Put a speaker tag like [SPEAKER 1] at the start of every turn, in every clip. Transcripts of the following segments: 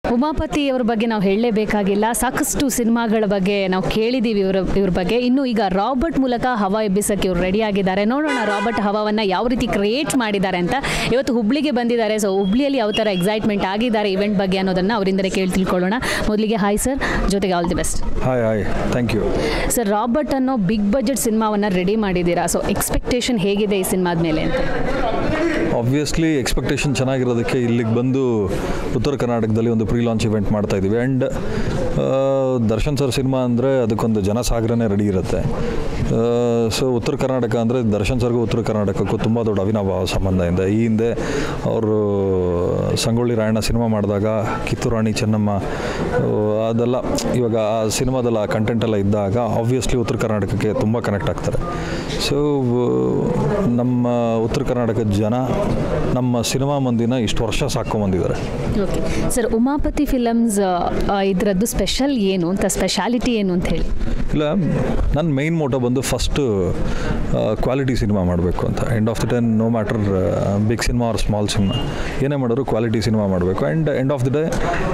[SPEAKER 1] ಉಮಾಪತಿ ಅವ್ರ ಬಗ್ಗೆ ನಾವು ಹೇಳಲೇಬೇಕಾಗಿಲ್ಲ ಸಾಕಷ್ಟು ಸಿನಿಮಾಗಳ ಬಗ್ಗೆ ನಾವು ಕೇಳಿದ್ದೀವಿ ಇವ್ರ ಇವ್ರ ಬಗ್ಗೆ ಇನ್ನು ಈಗ ರಾಬರ್ಟ್ ಮೂಲಕ ಹವಾ ಎಬ್ಬಿಸಕ್ಕೆ ಇವ್ರು ರೆಡಿ ಆಗಿದ್ದಾರೆ ನೋಡೋಣ ರಾಬರ್ಟ್ ಹವಾವನ್ನು ಯಾವ ರೀತಿ ಕ್ರಿಯೇಟ್ ಮಾಡಿದ್ದಾರೆ ಅಂತ ಇವತ್ತು ಹುಬ್ಳಿಗೆ ಬಂದಿದ್ದಾರೆ ಸೊ ಹುಬ್ಳಿಯಲ್ಲಿ ಯಾವ ಥರ ಎಕ್ಸೈಟ್ಮೆಂಟ್ ಆಗಿದ್ದಾರೆ ಇವೆಂಟ್ ಬಗ್ಗೆ ಅನ್ನೋದನ್ನು ಅವರಿಂದಲೇ ಕೇಳಿ ತಿಳ್ಕೊಳ್ಳೋಣ ಮೊದಲಿಗೆ ಹಾಯ್ ಸರ್ ಜೊತೆಗೆ all the best
[SPEAKER 2] hi hi thank you
[SPEAKER 1] sir Robert ಅನ್ನೋ ಬಿಗ್ ಬಜೆಟ್ ಸಿನಿಮಾವನ್ನು ರೆಡಿ ಮಾಡಿದ್ದೀರಾ ಸೊ ಎಕ್ಸ್ಪೆಕ್ಟೇಷನ್ ಹೇಗಿದೆ ಈ ಸಿನಿಮಾದ ಮೇಲೆ ಅಂತ
[SPEAKER 2] ಆಬ್ವಿಯಸ್ಲಿ ಎಕ್ಸ್ಪೆಕ್ಟೇಷನ್ ಚೆನ್ನಾಗಿರೋದಕ್ಕೆ ಇಲ್ಲಿಗೆ ಬಂದು ಉತ್ತರ ಕರ್ನಾಟಕದಲ್ಲಿ ಒಂದು ಪ್ರೀ ಲಾಂಚ್ ಇವೆಂಟ್ ಮಾಡ್ತಾ ಇದ್ದೀವಿ ಆ್ಯಂಡ್ ದರ್ಶನ್ ಸರ್ ಸಿನಿಮಾ ಅಂದರೆ ಅದಕ್ಕೊಂದು ಜನಸಾಗರನೇ ರೆಡಿ ಇರುತ್ತೆ ಸೊ ಉತ್ತರ ಕರ್ನಾಟಕ ಅಂದರೆ ದರ್ಶನ್ ಸರ್ಗೂ ಉತ್ತರ ಕರ್ನಾಟಕಕ್ಕೂ ತುಂಬ ದೊಡ್ಡ ಅವಿನಾಭಾವ ಸಂಬಂಧ ಇದೆ ಈ ಹಿಂದೆ ಅವರು ಸಂಗೊಳ್ಳಿ ರಾಯಣ್ಣ ಸಿನಿಮಾ ಮಾಡಿದಾಗ ಕಿತ್ತೂರಾಣಿ ಚೆನ್ನಮ್ಮ ಆ, ಅದೆಲ್ಲ ಇವಾಗ ಆ ಸಿನಿಮಾದಲ್ಲ ಕಂಟೆಂಟ್ ಎಲ್ಲ ಇದ್ದಾಗ ಆಬ್ವಿಯಸ್ಲಿ ಉತ್ತರ ಕರ್ನಾಟಕಕ್ಕೆ ತುಂಬ ಕನೆಕ್ಟ್ ಆಗ್ತಾರೆ ಸೊ ನಮ್ಮ ಉತ್ತರ ಕರ್ನಾಟಕದ ಜನ ನಮ್ಮ ಸಿನಿಮಾ ಮಂದಿನ ಇಷ್ಟು ವರ್ಷ ಸಾಕೊಂಬಂದಿದ್ದಾರೆ
[SPEAKER 1] ಓಕೆ ಸರ್ ಉಮಾಪತಿ ಫಿಲಮ್ಸ್ ಇದರದ್ದು ಸ್ಪೆಷಲ್ ಏನು ಅಂತ ಸ್ಪೆಷಾಲಿಟಿ ಏನು ಅಂತ ಹೇಳಿ
[SPEAKER 2] ಇಲ್ಲ ನನ್ನ ಮೈನ್ ಮೋಟೋ ಬಂದು ಫಸ್ಟು ಕ್ವಾಲಿಟಿ ಸಿನಿಮಾ ಮಾಡಬೇಕು ಅಂತ end of the ten no matter big cinema or small cinema ಏನೇ ಮಾಡಿದ್ರು ಕ್ವಾಲಿಟಿ ಸಿನಿಮಾ ಮಾಡಬೇಕು and end of the day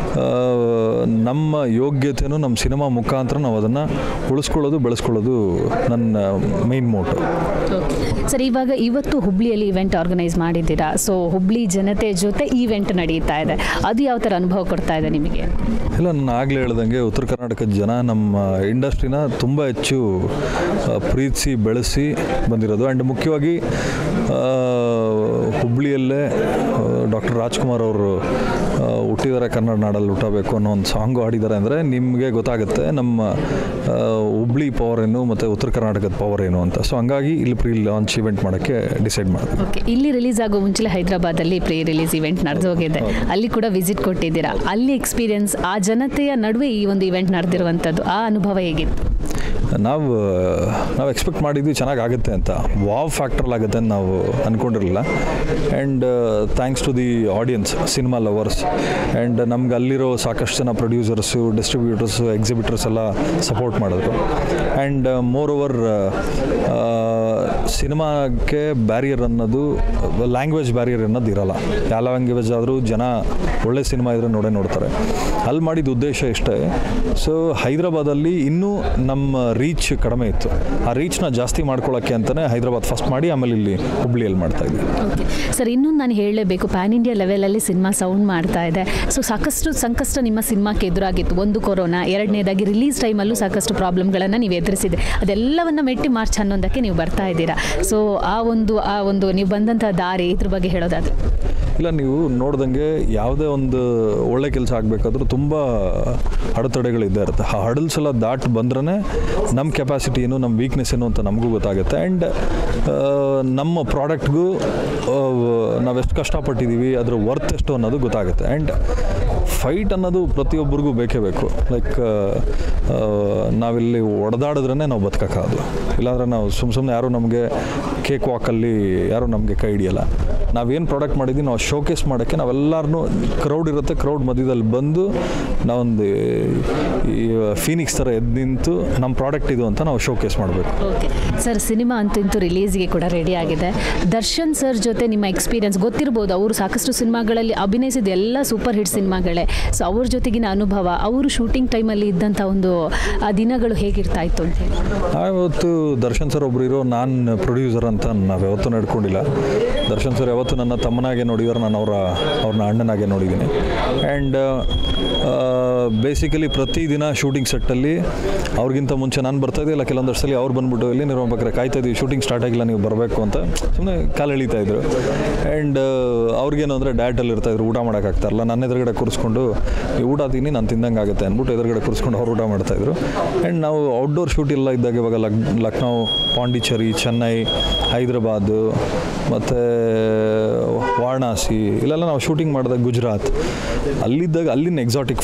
[SPEAKER 2] ನಮ್ಮ ಯೋಗ್ಯತೆಯೂ ನಮ್ಮ ಸಿನಿಮಾ ಮುಖಾಂತರ ನಾವು ಅದನ್ನು ಉಳಿಸ್ಕೊಳ್ಳೋದು ಬೆಳೆಸ್ಕೊಳ್ಳೋದು ನನ್ನ ಮೈನ್ ಮೋಟೋ
[SPEAKER 1] ಸರ್ ಇವಾಗ ಇವತ್ತು ಹುಬ್ಳಿಯಲ್ಲಿ ಇವೆಂಟ್ ಆರ್ಗನೈಸ್ ಮಾಡಿದ್ದೀರಾ ಸೊ ಹುಬ್ಳಿ ಜನತೆ ಜೊತೆ ಈವೆಂಟ್ ನಡೀತಾ ಇದೆ ಅದು ಯಾವ ಥರ ಅನುಭವ ಕೊಡ್ತಾ ಇದೆ ನಿಮಗೆ
[SPEAKER 2] ಇಲ್ಲ ನಾನು ಆಗಲೇ ಹೇಳ್ದಂಗೆ ಉತ್ತರ ಕರ್ನಾಟಕದ ಜನ ನಮ್ಮ ಇಂಡಸ್ಟ್ರಿನ ತುಂಬ ಹೆಚ್ಚು ಆ, ಪ್ರೀತಿಸಿ ಬೆಳೆಸಿ ಬಂದಿರೋದು ಆ್ಯಂಡ್ ಮುಖ್ಯವಾಗಿ ಆ, ಹುಬ್ಳಿಯಲ್ಲೇ ಡಾಕ್ಟರ್ ರಾಜ್ಕುಮಾರ್ ಅವರು ಆ, ಹುಟ್ಟಿದ್ದಾರೆ ಕನ್ನಡ ನಾಡಲ್ಲಿ ಹುಟ್ಟಬೇಕು ಅನ್ನೋ ಒಂದು ಸಾಂಗು ಹಾಡಿದ್ದಾರೆ ಅಂದರೆ ನಿಮಗೆ ಗೊತ್ತಾಗುತ್ತೆ ನಮ್ಮ ಆ, ಹುಬ್ಳಿ ಪವರ್ ಏನು ಮತ್ತು ಉತ್ತರ ಕರ್ನಾಟಕದ ಪವರ್ ಏನು ಅಂತ ಸೊ ಹಂಗಾಗಿ ಇಲ್ಲಿ ಪ್ರೀ ಲಾಂಚ್ ಇವೆಂಟ್ ಮಾಡೋಕ್ಕೆ ಡಿಸೈಡ್ ಮಾಡಿದೆ
[SPEAKER 1] ಓಕೆ ಇಲ್ಲಿ ರಿಲೀಸ್ ಆಗೋ ಮುಂಚೆ ಹೈದರಾಬಾದಲ್ಲಿ ಪ್ರೀ ರಿಲೀಸ್ ಇವೆಂಟ್ ನಡೆದೋಗಿದೆ ಅಲ್ಲಿ ಕೂಡ ವಿಸಿಟ್ ಕೊಟ್ಟಿದ್ದೀರಾ ಅಲ್ಲಿ ಎಕ್ಸ್ಪೀರಿಯನ್ಸ್ ಆ ಜನತೆಯ ನಡುವೆ ಈ ಒಂದು ಇವೆಂಟ್ ನಡೆದಿರುವಂಥದ್ದು ಆ ಅನುಭವ ಹೇಗಿತ್ತು
[SPEAKER 2] ನಾವು ನಾವು ಎಕ್ಸ್ಪೆಕ್ಟ್ ಮಾಡಿದ್ವಿ ಚೆನ್ನಾಗಿ ಆಗುತ್ತೆ ಅಂತ ವಾವ್ ಫ್ಯಾಕ್ಟ್ರಲ್ ಆಗುತ್ತೆ ಅಂತ ನಾವು ಅಂದ್ಕೊಂಡಿರಲಿಲ್ಲ and thanks to the audience cinema lovers and ನಮ್ಗೆ ಅಲ್ಲಿರೋ ಸಾಕಷ್ಟು ಜನ ಪ್ರೊಡ್ಯೂಸರ್ಸು ಡಿಸ್ಟ್ರಿಬ್ಯೂಟರ್ಸು ಎಕ್ಸಿಬಿಟರ್ಸ್ ಎಲ್ಲ ಸಪೋರ್ಟ್ ಮಾಡಿದ್ರು ಆ್ಯಂಡ್ ಮೋರ್ ಓವರ್ ಸಿನಿಮಾಕ್ಕೆ ಬ್ಯಾರಿಯರ್ ಅನ್ನೋದು ಲ್ಯಾಂಗ್ವೇಜ್ ಬ್ಯಾರಿಯರ್ ಅನ್ನೋದು ಇರಲ್ಲ ಯಾವ ಲ್ಯಾಂಗ್ವೇಜ್ ಆದರೂ ಜನ ಒಳ್ಳೆ ಸಿನಿಮಾ ಇದ್ರೆ ನೋಡೇ ನೋಡ್ತಾರೆ ಅಲ್ಲಿ ಮಾಡಿದ ಉದ್ದೇಶ ಇಷ್ಟೇ ಸೊ ಹೈದರಾಬಾದಲ್ಲಿ ಇನ್ನೂ ನಮ್ಮ ರೀಚ್ ಕಡಿಮೆ ಇತ್ತು ಆ ರೀಚ್ನ ಜಾಸ್ತಿ ಮಾಡ್ಕೊಳ್ಳೋಕ್ಕೆ ಅಂತಲೇ ಹೈದರಾಬಾದ್ ಫಸ್ಟ್ ಮಾಡಿ ಆಮೇಲೆ ಇಲ್ಲಿ ಹುಬ್ಳಿಯಲ್ಲಿ ಮಾಡ್ತಾ ಇದ್ವಿ
[SPEAKER 1] ಓಕೆ ಸರ್ ಇನ್ನೊಂದು ನಾನು ಹೇಳಲೇಬೇಕು ಪ್ಯಾನ್ ಇಂಡಿಯಾ ಲೆವೆಲಲ್ಲಿ ಸಿನಿಮಾ ಸೌಂಡ್ ಮಾಡ್ತಾ ಇದೆ ಸೊ ಸಾಕಷ್ಟು ಸಂಕಷ್ಟ ನಿಮ್ಮ ಸಿನಿಮಾಕ್ಕೆ ಎದುರಾಗಿತ್ತು ಒಂದು ಕೊರೋನಾ ಎರಡನೇದಾಗಿ ರಿಲೀಸ್ ಟೈಮಲ್ಲೂ ಸಾಕಷ್ಟು ಪ್ರಾಬ್ಲಮ್ಗಳನ್ನು ನೀವು ಎದುರಿಸಿದೆ ಅದೆಲ್ಲವನ್ನು ಮೆಟ್ಟಿ ಮಾರ್ಚ್ ಹನ್ನೊಂದಕ್ಕೆ ನೀವು ಬರ್ತಾ ಇದ್ದೀರಾ ಸೊ ಆ ಒಂದು ಆ ಒಂದು ನೀವು ಬಂದಂಥ ದಾರಿ ಇದ್ರ ಬಗ್ಗೆ ಹೇಳೋದಾದ್ರೆ
[SPEAKER 2] ಇಲ್ಲ ನೀವು ನೋಡ್ದಂಗೆ ಯಾವುದೇ ಒಂದು ಒಳ್ಳೆ ಕೆಲಸ ಆಗಬೇಕಾದ್ರೂ ತುಂಬ ಅಡೆತಡೆಗಳಿದ್ದೇ ಇರುತ್ತೆ ಆ ಹಡಲ್ಸ್ ಎಲ್ಲ ದಾಟ್ ಬಂದ್ರೇ ನಮ್ಮ ಕೆಪಾಸಿಟಿ ಏನು ನಮ್ಮ ವೀಕ್ನೆಸ್ ಏನು ಅಂತ ನಮಗೂ ಗೊತ್ತಾಗುತ್ತೆ ಆ್ಯಂಡ್ ನಮ್ಮ ಪ್ರಾಡಕ್ಟ್ಗೂ ನಾವೆಷ್ಟು ಕಷ್ಟಪಟ್ಟಿದ್ದೀವಿ ಅದರ ವರ್ತ್ ಎಷ್ಟು ಅನ್ನೋದು ಗೊತ್ತಾಗುತ್ತೆ ಆ್ಯಂಡ್ ಫೈಟ್ ಅನ್ನೋದು ಪ್ರತಿಯೊಬ್ಬರಿಗೂ ಬೇಕೇ ಬೇಕು ಲೈಕ್ ನಾವಿಲ್ಲಿ ಹೊಡೆದಾಡಿದ್ರೇ ನಾವು ಬದುಕೋಕ್ಕಾಗೋದು ಇಲ್ಲಾಂದ್ರೆ ನಾವು ಸುಮ್ಮ ಸುಮ್ಮನೆ ಯಾರು ನಮಗೆ ಕೇಕ್ ವಾಕಲ್ಲಿ ಯಾರು ನಮಗೆ ಕೈ ಹಿಡಿಯಲ್ಲ ನಾವೇನು ಪ್ರಾಡಕ್ಟ್ ಮಾಡಿದ್ವಿ ನಾವು ಶೋಕೇಸ್ ಮಾಡೋಕ್ಕೆ ನಾವೆಲ್ಲರನ್ನೂ ಕ್ರೌಡ್ ಇರುತ್ತೆ ಕ್ರೌಡ್ ಮಧ್ಯದಲ್ಲಿ ಬಂದು ನಾವೊಂದು ಈ ಫೀನಿಕ್ಸ್ ಥರ ಎದ್ದು ನಿಂತು ನಮ್ಮ ಪ್ರಾಡಕ್ಟ್ ಇದು ಅಂತ ನಾವು ಶೋಕೇಸ್ ಮಾಡಬೇಕು
[SPEAKER 1] ಓಕೆ ಸರ್ ಸಿನಿಮಾ ಅಂತೂ ಇಂತೂ ರಿಲೀಸ್ಗೆ ಕೂಡ ರೆಡಿ ಆಗಿದೆ ದರ್ಶನ್ ಸರ್ ಜೊತೆ ನಿಮ್ಮ ಎಕ್ಸ್ಪೀರಿಯನ್ಸ್ ಗೊತ್ತಿರ್ಬೋದು ಅವರು ಸಾಕಷ್ಟು ಸಿನಿಮಾಗಳಲ್ಲಿ ಅಭಿನಯಿಸಿದ ಎಲ್ಲ ಸೂಪರ್ ಹಿಟ್ ಸಿನಿಮಾಗಳೇ ಸೊ ಅವ್ರ ಜೊತೆಗಿನ ಅನುಭವ ಅವರು ಶೂಟಿಂಗ್ ಟೈಮಲ್ಲಿ ಇದ್ದಂಥ ಒಂದು ಆ ದಿನಗಳು ಹೇಗಿರ್ತಾ ಇತ್ತು ಅಂತ ಹೇಳಿ
[SPEAKER 2] ನಾವಿವತ್ತು ದರ್ಶನ್ ಸರ್ ಒಬ್ರು ಇರೋ ನಾನು ಪ್ರೊಡ್ಯೂಸರ್ ಅಂತ ನಾವು ಯಾವತ್ತೂ ನಡ್ಕೊಂಡಿಲ್ಲ ದರ್ಶನ್ ಸರ್ ಯಾವತ್ತೂ ನನ್ನ ತಮ್ಮನಾಗೆ ನೋಡಿದಾರೆ ನಾನು ಅವರ ಅವ್ರನ್ನ ಅಣ್ಣನಾಗೆ ನೋಡಿದ್ದೀನಿ ಆ್ಯಂಡ್ ಬೇಸಿಕಲಿ ಪ್ರತಿದಿನ ಶೂಟಿಂಗ್ ಸೆಟ್ಟಲ್ಲಿ ಅವ್ರಿಗಿಂತ ಮುಂಚೆ ನಾನು ಬರ್ತಾ ಇದ್ದೆ ಇಲ್ಲ ಕೆಲವೊಂದಷ್ಟು ಸಲ ಅವ್ರು ಬಂದ್ಬಿಟ್ಟು ಇಲ್ಲಿ ನಿರ್ಮಾಪಕರ ಕಾಯ್ತಾ ಇದ್ದೀವಿ ಶೂಟಿಂಗ್ ಸ್ಟಾರ್ಟ್ ಆಗಿಲ್ಲ ನೀವು ಬರಬೇಕು ಅಂತ ಸುಮ್ಮನೆ ಕಾಲು ಎಳಿತಾ ಇದ್ರು ಆ್ಯಂಡ್ ಅವ್ರಿಗೇನು ಅಂದರೆ ಡಯಟಲ್ಲಿ ಇರ್ತಾಯಿದ್ರು ಊಟ ಮಾಡೋಕ್ಕಾಗ್ತಾರಲ್ಲ ನನ್ನ ಎದುರುಗಡೆ ಕೂರಿಸ್ಕೊಂಡು ಈ ಊಟ ತಿನ್ನಿ ನಾನು ತಿಂದಂಗೆ ಆಗುತ್ತೆ ಅಂದ್ಬಿಟ್ಟು ಎದುರುಗಡೆ ಕೂರಿಸ್ಕೊಂಡು ಅವ್ರು ಊಟ ಮಾಡ್ತಾಯಿದ್ರು ಆ್ಯಂಡ್ ನಾವು ಔಟ್ಡೋರ್ ಶೂಟ್ ಎಲ್ಲ ಇದ್ದಾಗ ಇವಾಗ ಲಕ್ ಲಕ್ನೋ ಪಾಂಡಿಚೇರಿ ಚೆನ್ನೈ ಹೈದ್ರಾಬಾದು ಮತ್ತು ವಾರಣಾಸಿ ಇಲ್ಲೆಲ್ಲ ನಾವು ಶೂಟಿಂಗ್ ಮಾಡಿದಾಗ ಗುಜರಾತ್ ಅಲ್ಲಿದ್ದಾಗ ಅಲ್ಲಿನ ಎಕ್ಸಾಟಿಕ್ ಫುಡ್ಸ್ ಅಂದರೆ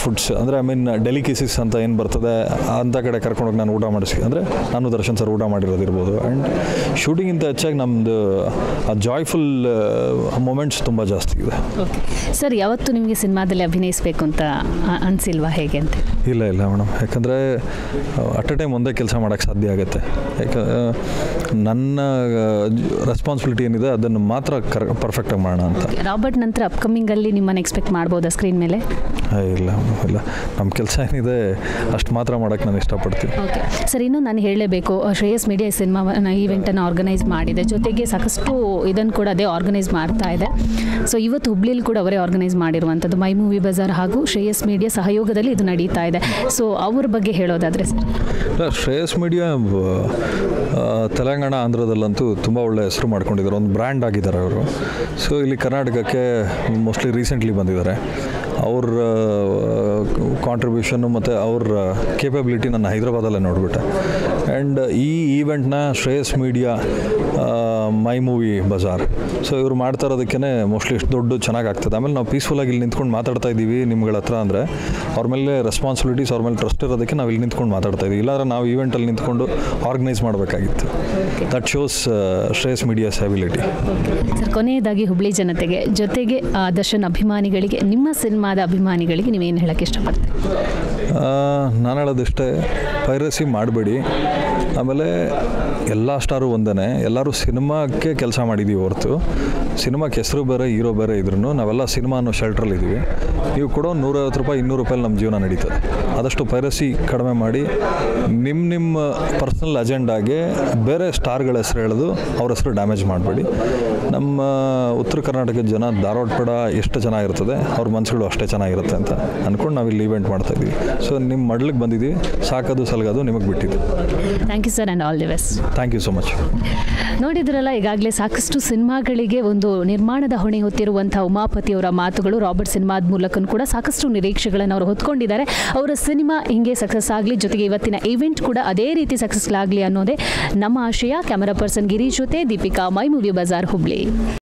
[SPEAKER 2] ಅಂದರೆ ಐ ಮೀನ್ ಡೆಲಿಕೇಸಿಸ್ ಅಂತ ಏನು ಬರ್ತದೆ ಅಂಥ ಕಡೆ ಕರ್ಕೊಂಡೋಗಿ ನಾನು ಊಟ ಮಾಡಿಸಿ ಅಂದರೆ ನಾನು ದರ್ಶನ್ ಸರ್ ಊಟ ಮಾಡಿರೋದಿರ್ಬೋದು ಆ್ಯಂಡ್ ಶೂಟಿಂಗಿಂತ ಹೆಚ್ಚಾಗಿ ನಮ್ಮದು ಆ ಜಾಯ್ಫುಲ್ ಮೂಮೆಂಟ್ಸ್ ತುಂಬ ಜಾಸ್ತಿ ಇದೆ
[SPEAKER 1] ಓಕೆ ಸರ್ ಯಾವತ್ತು ನಿಮಗೆ ಸಿನಿಮಾದಲ್ಲಿ ಅಭಿನಯಿಸಬೇಕು ಅಂತ ಅ- ಅನ್ಸಿಲ್ವಾ ಹೇಗೆ ಅಂತ
[SPEAKER 2] ಇಲ್ಲ ಇಲ್ಲ ಮೇಡಮ್ ಯಾಕಂದರೆ ಅಟ್ ಎ ಟೈಮ್ ಒಂದೇ ಕೆಲಸ ಮಾಡೋಕ್ಕೆ ಸಾಧ್ಯ ಆಗುತ್ತೆ ಯಾಕೆ ಆ, ನನ್ನ ರೆಸ್ಪಾನ್ಸಿಬಿಲಿಟಿ ಏನಿದೆ ಅದನ್ನು ಮಾತ್ರ ಕರ್ ಪರ್ಫೆಕ್ಟಾಗಿ ಮಾಡೋಣ ಅಂತ
[SPEAKER 1] ರಾಬರ್ಟ್ ನಂತರ ಅಪ್ಕಮಿಂಗಲ್ಲಿ ನಿಮ್ಮನ್ನು ಎಕ್ಸ್ಪೆಕ್ಟ್ ಮಾಡ್ಬೋದಾ ಸ್ಕ್ರೀನ್ ಮೇಲೆ
[SPEAKER 2] ಏ, ಇಲ್ಲ ಇಲ್ಲ ನಮ್ಮ ಕೆಲಸ ಏನಿದೆ ಅಷ್ಟು ಮಾತ್ರ ಮಾಡೋಕ್ಕೆ ನಾನು ಇಷ್ಟಪಡ್ತೀನಿ
[SPEAKER 1] ಓಕೆ ಸರ್ ಇನ್ನು ನಾನು ಹೇಳಲೇಬೇಕು ಶ್ರೇಯಸ್ ಮೀಡಿಯಾ ಸಿನಿಮಾವನ್ನು ಈವೆಂಟನ್ನು ಆರ್ಗನೈಸ್ ಮಾಡಿದೆ ಜೊತೆಗೆ ಸಾಕಷ್ಟು ಇದನ್ನು ಕೂಡ ಅದೇ ಆರ್ಗನೈಸ್ ಮಾಡ್ತಾ ಇದೆ ಸೊ ಇವತ್ತು ಹುಬ್ಳಿಲಿ ಕೂಡ ಅವರೇ ಆರ್ಗನೈಸ್ ಮಾಡಿರುವಂಥದ್ದು ಮೈ ಮೂವಿ ಬಜಾರ್ ಹಾಗೂ ಶ್ರೇಯಸ್ ಮೀಡಿಯಾ ಸಹಯೋಗದಲ್ಲಿ ಇದು ನಡೀತಾ ಇದೆ ಸೊ ಅವ್ರ ಬಗ್ಗೆ ಹೇಳೋದಾದರೆ ಸರ್
[SPEAKER 2] ಇಲ್ಲ ಶ್ರೇಯಸ್ ಮೀಡಿಯಾ ಆ, ತೆಲಂಗಾಣ ಆಂಧ್ರದಲ್ಲಂತೂ ತುಂಬ ಒಳ್ಳೆ ಹೆಸರು ಮಾಡ್ಕೊಂಡಿದ್ದಾರೆ ಒಂದು ಬ್ರ್ಯಾಂಡ್ ಆಗಿದ್ದಾರೆ ಅವರು ಸೊ ಇಲ್ಲಿ ಕರ್ನಾಟಕಕ್ಕೆ ಮೋಸ್ಟ್ಲಿ ರೀಸೆಂಟ್ಲಿ ಬಂದಿದ್ದಾರೆ ಅವ್ರ ಕಾಂಟ್ರಿಬ್ಯೂಷನ್ನು ಮತ್ತು ಅವ್ರ ಕೇಪಬಿಲಿಟಿ ನನ್ನ ಹೈದರಾಬಾದಲ್ಲೇ ನೋಡಿಬಿಟ್ಟೆ ಆ್ಯಂಡ್ ಈ ಈವೆಂಟ್ನ Shreyas media my movie bazaar so ಇವ್ರು ಮಾಡ್ತಾ ಇರೋದಕ್ಕೆ ಮೋಸ್ಟ್ಲಿ ಇಷ್ಟು ದೊಡ್ಡ ಚೆನ್ನಾಗಿ ಆಗ್ತದೆ ಆಮೇಲೆ ನಾವು ಪೀಸ್ಫುಲ್ಲಾಗಿ ಇಲ್ಲಿ ನಿಂತ್ಕೊಂಡು ಮಾತಾಡ್ತಾ ಇದ್ದೀವಿ ನಿಮ್ಗಳ ಹತ್ರ ಅಂದರೆ ಅವ್ರ ಮೇಲೆ ರೆಸ್ಪಾನ್ಸಿಬಿಲಿಟೀಸ್ ಅವ್ರ ಮೇಲೆ ಟ್ರಸ್ಟ್ ಇರೋದಕ್ಕೆ ನಾವು ಇಲ್ಲಿ ನಿಂತ್ಕೊಂಡು ಮಾತಾಡ್ತಾ ಇದ್ದೀವಿ ಇಲ್ಲಾಂದ್ರೆ ನಾವು ಈವೆಂಟಲ್ಲಿ ನಿಂತ್ಕೊಂಡು ಆರ್ಗನೈಸ್ ಮಾಡಬೇಕಾಗಿತ್ತು that shows Shreyas media's ability
[SPEAKER 1] sir ಕೊನೆಯದಾಗಿ ಹುಬ್ಳಿ ಜನತೆಗೆ ಜೊತೆಗೆ ಆ, ದರ್ಶನ್ ಅಭಿಮಾನಿಗಳಿಗೆ ನಿಮ್ಮ ಸಿನಿಮಾದ ಅಭಿಮಾನಿಗಳಿಗೆ ನೀವೇನು ಹೇಳಕ್ಕೆ ಇಷ್ಟಪಡ್ತೀರಿ
[SPEAKER 2] ನಾನು ಹೇಳೋದಿಷ್ಟೇ ಪೈರಸಿ ಮಾಡಬೇಡಿ ಆಮೇಲೆ ಎಲ್ಲ ಸ್ಟಾರು ಒಂದೇ ಎಲ್ಲರೂ ಸಿನಿಮಾಕ್ಕೆ ಕೆಲಸ ಮಾಡಿದ್ದೀವಿ ಹೊರತು ಸಿನಿಮಾಕ್ಕೆ ಹೆಸರು ಬೇರೆ ಹೀರೋ ಬೇರೆ ಇದ್ರೂ ನಾವೆಲ್ಲ ಸಿನಿಮಾ ಅನ್ನೋ ಶೆಲ್ಟ್ರಲ್ಲಿ ಇದ್ದೀವಿ ನೀವು ಕೊಡೋ ನೂರೈವತ್ತು ರೂಪಾಯಿ ಇನ್ನೂರು ರೂಪಾಯಿ ನಮ್ಮ ಜೀವನ ನಡೀತದೆ ಆದಷ್ಟು ಪೈರಸಿ ಕಡಿಮೆ ಮಾಡಿ ನಿಮ್ಮ ನಿಮ್ಮ ಪರ್ಸ್ನಲ್ ಅಜೆಂಡಾಗೆ ಬೇರೆ ಸ್ಟಾರ್ಗಳ ಹೆಸರು ಹೇಳೋದು ಅವ್ರ ಹೆಸರು ಡ್ಯಾಮೇಜ್ ಮಾಡಬೇಡಿ ನಮ್ಮ ಉತ್ತರ ಕರ್ನಾಟಕದ ಜನ ಧಾರವಾಡ ಪಡ ಎಷ್ಟು ಚೆನ್ನಾಗಿರ್ತದೆ ಅವ್ರ ಮನಸ್ಸುಗಳು ಅಷ್ಟೇ ಚೆನ್ನಾಗಿರುತ್ತೆ ಅಂತ ಅಂದ್ಕೊಂಡು ನಾವು ಇಲ್ಲಿ ಇವೆಂಟ್ ಮಾಡ್ತಾ ಇದ್ದೀವಿ ಸೊ ನಿಮ್ಮ ಮಡ್ಲಿಗೆ ಬಂದಿದ್ದೀವಿ ಸಾಕೋದು ಸಲಗೋದು ನಿಮಗೆ ಬಿಟ್ಟಿದ್ದು
[SPEAKER 1] thank you sir and all the best
[SPEAKER 2] thank you so much
[SPEAKER 1] ನೋಡಿದ್ರಲ್ಲ ಈಗಾಗಲೇ ಸಾಕಷ್ಟು ಸಿನಿಮಾಗಳಿಗೆ ಒಂದು ನಿರ್ಮಾಣದ ಹೊಣೆ ಹೊತ್ತಿರುವಂಥ ಉಮಾಪತಿಯವರ ಮಾತುಗಳು ರಾಬರ್ಟ್ ಸಿನಿಮಾದ ಮೂಲಕ ಕೂಡ ಸಾಕಷ್ಟು ನಿರೀಕ್ಷೆಗಳನ್ನು ಅವರು ಹೊತ್ಕೊಂಡಿದ್ದಾರೆ ಅವರ ಸಿನಿಮಾ ಹಿಂಗೆ ಸಕ್ಸಸ್ ಆಗಲಿ ಜೊತೆಗೆ ಇವತ್ತಿನ ಇವೆಂಟ್ ಕೂಡ ಅದೇ ರೀತಿ ಸಕ್ಸಸ್ ಆಗಲಿ ಅನ್ನೋದೇ ನಮ್ಮ ಆಶಯ ಕ್ಯಾಮರಾ ಪರ್ಸನ್ ಗಿರೀಶ್ ಜೊತೆ Deepika my movie bazaar Hubli